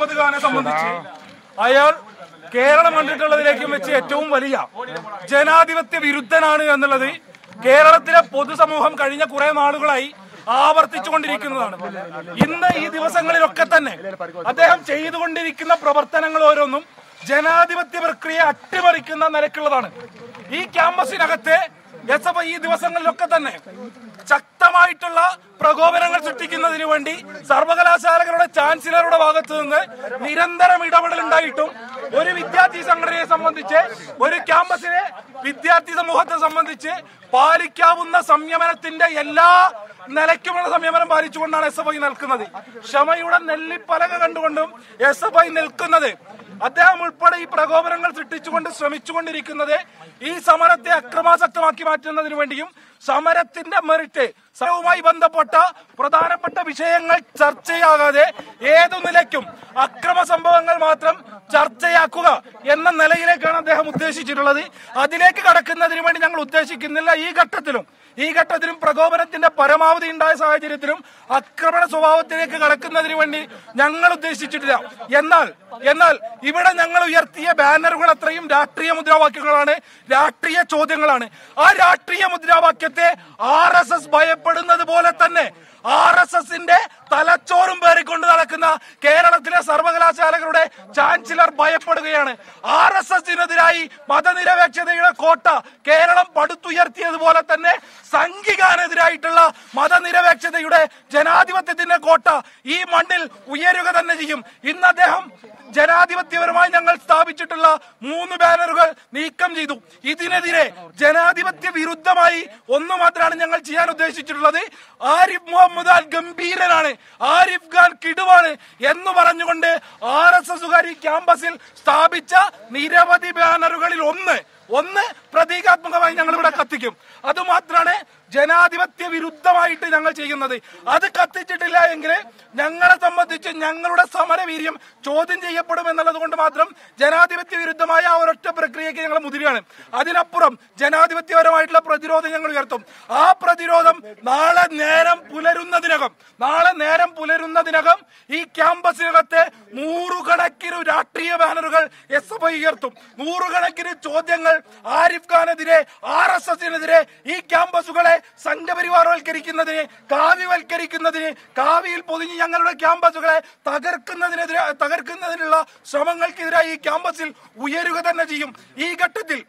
മുഹമ്മദ് ഖാനെ സംബന്ധിച്ച് അയാൾ കേരളം കണ്ടിട്ടുള്ളതിലേക്കും വെച്ച് ഏറ്റവും വലിയ ജനാധിപത്യ വിരുദ്ധനാണ് എന്നുള്ളത് കേരളത്തിലെ പൊതുസമൂഹം കഴിഞ്ഞ കുറെ നാളുകളായി ആവർത്തിച്ചുകൊണ്ടിരിക്കുന്നതാണ് ഇന്ന് ഈ ദിവസങ്ങളിലൊക്കെ തന്നെ അദ്ദേഹം ചെയ്തുകൊണ്ടിരിക്കുന്ന പ്രവർത്തനങ്ങൾ ഓരോന്നും ജനാധിപത്യ പ്രക്രിയ അട്ടിമറിക്കുന്ന നിലക്കുള്ളതാണ് ഈ ക്യാമ്പസിനകത്തെ എസ് എഫ് ഐ ഈ ദിവസങ്ങളിലൊക്കെ തന്നെ ശക്തമായിട്ടുള്ള പ്രകോപനങ്ങൾ സൃഷ്ടിക്കുന്നതിന് വേണ്ടി സർവകലാശാലകളുടെ ചാൻസലറുടെ ഭാഗത്തു നിന്ന് നിരന്തരം ഇടപെടൽ ഉണ്ടായിട്ടും ഒരു വിദ്യാർത്ഥി സംഘടനയെ സംബന്ധിച്ച് ഒരു ക്യാമ്പസിലെ വിദ്യാർത്ഥി സമൂഹത്തെ സംബന്ധിച്ച് പാലിക്കാവുന്ന സംയമനത്തിന്റെ എല്ലാ നിലയ്ക്കുമുള്ള സംയമനം പാലിച്ചുകൊണ്ടാണ് എസ് എഫ് ഐ നിൽക്കുന്നത് ക്ഷമയുടെ നെല്ലിപ്പലക കണ്ടുകൊണ്ടും എസ് എഫ് ഐ നിൽക്കുന്നത് അദ്ദേഹം ഉൾപ്പെടെ ഈ പ്രകോപനങ്ങൾ സൃഷ്ടിച്ചുകൊണ്ട് ശ്രമിച്ചുകൊണ്ടിരിക്കുന്നത് ഈ സമരത്തെ അക്രമാസക്തമാക്കി മാറ്റുന്നതിന് വേണ്ടിയും സമരത്തിന്റെ മെറിറ്റ് സമരവുമായി ബന്ധപ്പെട്ട പ്രധാനപ്പെട്ട വിഷയങ്ങൾ ചർച്ചയാകാതെ ഏതു നിലയ്ക്കും അക്രമ സംഭവങ്ങൾ മാത്രം ചർച്ചയാക്കുക എന്ന നിലയിലേക്കാണ് അദ്ദേഹം ഉദ്ദേശിച്ചിട്ടുള്ളത് അതിലേക്ക് കടക്കുന്നതിന് വേണ്ടി ഞങ്ങൾ ഉദ്ദേശിക്കുന്നില്ല ഈ ഘട്ടത്തിലും ഈ ഘട്ടത്തിലും പ്രകോപനത്തിന്റെ പരമാവധി ഉണ്ടായ സാഹചര്യത്തിലും ആക്രമണ സ്വഭാവത്തിലേക്ക് കടക്കുന്നതിന് വേണ്ടി ഞങ്ങൾ ഉദ്ദേശിച്ചിട്ടില്ല എന്നാൽ എന്നാൽ ഇവിടെ ഞങ്ങൾ ഉയർത്തിയ ബാനറുകൾ അത്രയും രാഷ്ട്രീയ മുദ്രാവാക്യങ്ങളാണ് രാഷ്ട്രീയ ചോദ്യങ്ങളാണ് ആ രാഷ്ട്രീയ മുദ്രാവാക്യത്തെ ആർ എസ് എസ് ഭയപ്പെടുന്നത് പോലെ തന്നെ ആർ എസ് എസിന്റെ തലച്ചോറും പേറിക്കൊണ്ട് നടക്കുന്ന കേരളത്തിലെ സർവകലാശാലകളുടെ ചാൻസലർ ഭയപ്പെടുകയാണ് ആർ എസ് എസിനെതിരായി മതനിരപേക്ഷതയുടെ കോട്ട കേരളം പടുത്തുയർത്തിയതുപോലെ തന്നെ സംഘികാനെതിരായിട്ടുള്ള മതനിരപേക്ഷതയുടെ ജനാധിപത്യത്തിന്റെ കോട്ട ഈ മണ്ണിൽ ഉയരുക തന്നെ ചെയ്യും ഇന്ന് അദ്ദേഹം ജനാധിപത്യപരമായി ഞങ്ങൾ സ്ഥാപിച്ചിട്ടുള്ള മൂന്ന് ബാനറുകൾ നീക്കം ചെയ്തു ഇതിനെതിരെ ജനാധിപത്യ വിരുദ്ധമായി ഒന്ന് മാത്രമാണ് ഞങ്ങൾ ചെയ്യാൻ ഉദ്ദേശിച്ചിട്ടുള്ളത് ആരിഫ് മുഹമ്മദ് അൽ ഗംഭീരനാണ് ആരിഫ് ഖാൻ കിടുവാണ് എന്ന് പറഞ്ഞുകൊണ്ട് ആർ എസ് എസുകാർ ഈ ക്യാമ്പസിൽ സ്ഥാപിച്ച നിരവധി ബാനറുകളിൽ ഒന്ന് ഒന്ന് പ്രതീകാത്മകമായി ഞങ്ങൾ ഇവിടെ കത്തിക്കും അതുമാത്രമാണ് ജനാധിപത്യ വിരുദ്ധമായിട്ട് ഞങ്ങൾ ചെയ്യുന്നത് അത് കത്തിച്ചിട്ടില്ല എങ്കിൽ ഞങ്ങളെ സംബന്ധിച്ച് ഞങ്ങളുടെ സമരവീര്യം ചോദ്യം ചെയ്യപ്പെടും എന്നുള്ളത് കൊണ്ട് മാത്രം ജനാധിപത്യ വിരുദ്ധമായ ആ ഒരൊറ്റ പ്രക്രിയയ്ക്ക് ഞങ്ങൾ മുതിരുകയാണ് അതിനപ്പുറം ജനാധിപത്യപരമായിട്ടുള്ള പ്രതിരോധം ഞങ്ങൾ ഉയർത്തും ആ പ്രതിരോധം നാളെ നേരം പുലരുന്നതിനകം നാളെ നേരം പുലരുന്നതിനകം ഈ ക്യാമ്പസിനകത്തെ നൂറുകണക്കിന് രാഷ്ട്രീയ ബാനറുകൾ എസ് എഫ് ഐ ഉയർത്തും നൂറുകണക്കിന് ചോദ്യങ്ങൾ ആരിഫ് ഖാനെതിരെ ആർ എസ് എസിനെതിരെ ഈ ക്യാമ്പസുകളെ സംഘപരിവാരവൽക്കരിക്കുന്നതിന് കാവ്യവൽക്കരിക്കുന്നതിന് കാവിയിൽ പൊതിഞ്ഞ് ഞങ്ങളുടെ ക്യാമ്പസുകളെ തകർക്കുന്നതിനെതിരെ തകർക്കുന്നതിനുള്ള ശ്രമങ്ങൾക്കെതിരായി ഈ ക്യാമ്പസിൽ ഉയരുക തന്നെ ചെയ്യും ഈ ഘട്ടത്തിൽ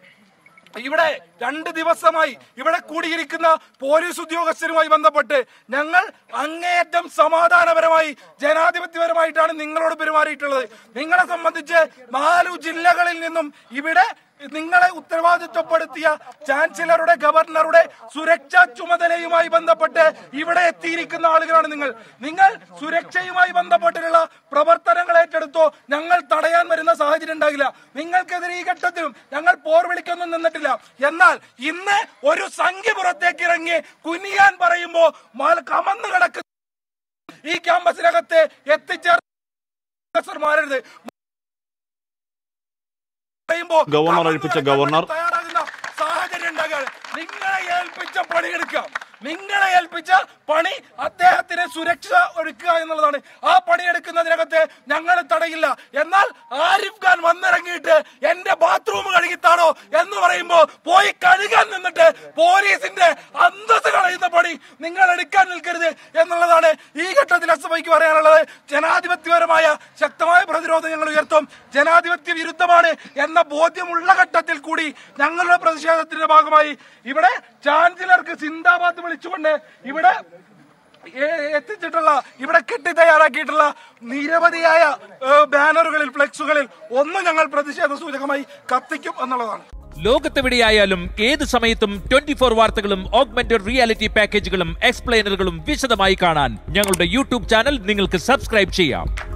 ഇവിടെ രണ്ട് ദിവസമായി ഇവിടെ കൂടിയിരിക്കുന്ന പോലീസ് ഉദ്യോഗസ്ഥരുമായി ബന്ധപ്പെട്ട് ഞങ്ങൾ അങ്ങേയറ്റം സമാധാനപരമായി ജനാധിപത്യപരമായിട്ടാണ് നിങ്ങളോട് പെരുമാറിയിട്ടുള്ളത് നിങ്ങളെ സംബന്ധിച്ച് നാലു ജില്ലകളിൽ നിന്നും ഇവിടെ നിങ്ങളെ ഉത്തരവാദിത്വപ്പെടുത്തിയ ചാൻസലറുടെ ഗവർണറുടെ സുരക്ഷാ ചുമതലയുമായി ബന്ധപ്പെട്ട് ഇവിടെ എത്തിയിരിക്കുന്ന ആളുകളാണ് നിങ്ങൾ നിങ്ങൾ സുരക്ഷയുമായി ബന്ധപ്പെട്ടിട്ടുള്ള പ്രവർത്തനങ്ങൾ ഏറ്റെടുത്തോ ഞങ്ങൾ തടയാൻ വരുന്ന സാഹചര്യം ഉണ്ടാകില്ല നിങ്ങൾക്കെതിരെ ഈ ഘട്ടത്തിലും ഞങ്ങൾ പോർ വിളിക്കൊന്നും നിന്നിട്ടില്ല എന്നാൽ ഇന്ന് ഒരു സംഖ്യ പുറത്തേക്ക് ഇറങ്ങി കുനിയാൻ പറയുമ്പോ മാൽ കമന്ന് കിടക്കുന്ന ഈ ക്യാമ്പസിനകത്ത് എത്തിച്ചേർന്ന് മാറരുത് പറയുമ്പോ ഗവർണർ ഏൽപ്പിച്ച ഗവർണർ. തയ്യാറാകുന്ന സാഹചര്യം ഉണ്ടാകുകയാണ് നിങ്ങളെ ഏൽപ്പിച്ച പണിയെടുക്കാം നിങ്ങളെ ഏൽപ്പിച്ച പണി അദ്ദേഹത്തിന് സുരക്ഷ ഒരുക്കുക എന്നുള്ളതാണ് ആ പണിയെടുക്കുന്നതിനകത്ത് ഞങ്ങൾ തടയില്ല എന്നാൽ ആരിഫ് ഖാൻ വന്നിറങ്ങിയിട്ട് എന്റെ ബാത്റൂം കഴുകിത്താണോ എന്ന് പറയുമ്പോ പോയി കഴുകാൻ നിന്നിട്ട് പോലീസിന്റെ അന്തസ് കളയുന്ന പണി നിങ്ങൾ എടുക്കാൻ നിൽക്കരുത് എന്നുള്ളതാണ് ഈ ഘട്ടത്തിൽ എസ് എഫ് പറയാനുള്ളത് ജനാധിപത്യപരമായ ശക്തമായ പ്രതിരോധം ഞങ്ങൾ ഉയർത്തും ജനാധിപത്യ വിരുദ്ധമാണ് എന്ന ബോധ്യമുള്ള ഘട്ടത്തിൽ കൂടി ഞങ്ങളുടെ പ്രതിഷേധത്തിന്റെ ഭാഗമായി ഇവിടെ ചാൻസലർക്ക് സിന്ദാബാദ് വിളിച്ചുകൊണ്ട് ഇവിടെ ഏ- എത്തിച്ചിട്ടുള്ള ഇവിടെ കെട്ടി തയ്യാറാക്കിയിട്ടുള്ള നിരവധിയായ ഏ, ബാനറുകളിൽ ഫ്ലെക്സുകളിൽ ഒന്ന് ഞങ്ങൾ പ്രതിഷേധ സൂചകമായി കത്തിക്കും എന്നുള്ളതാണ് ലോകത്തെവിടെയായാലും ഏത് സമയത്തും ട്വന്റി ഫോർ വാർത്തകളും ഓഗ്മെന്റഡ് റിയാലിറ്റി പാക്കേജുകളും എക്സ്പ്ലെയിനറുകളും വിശദമായി കാണാൻ ഞങ്ങളുടെ യൂട്യൂബ് ചാനൽ നിങ്ങൾക്ക് സബ്സ്ക്രൈബ് ചെയ്യാം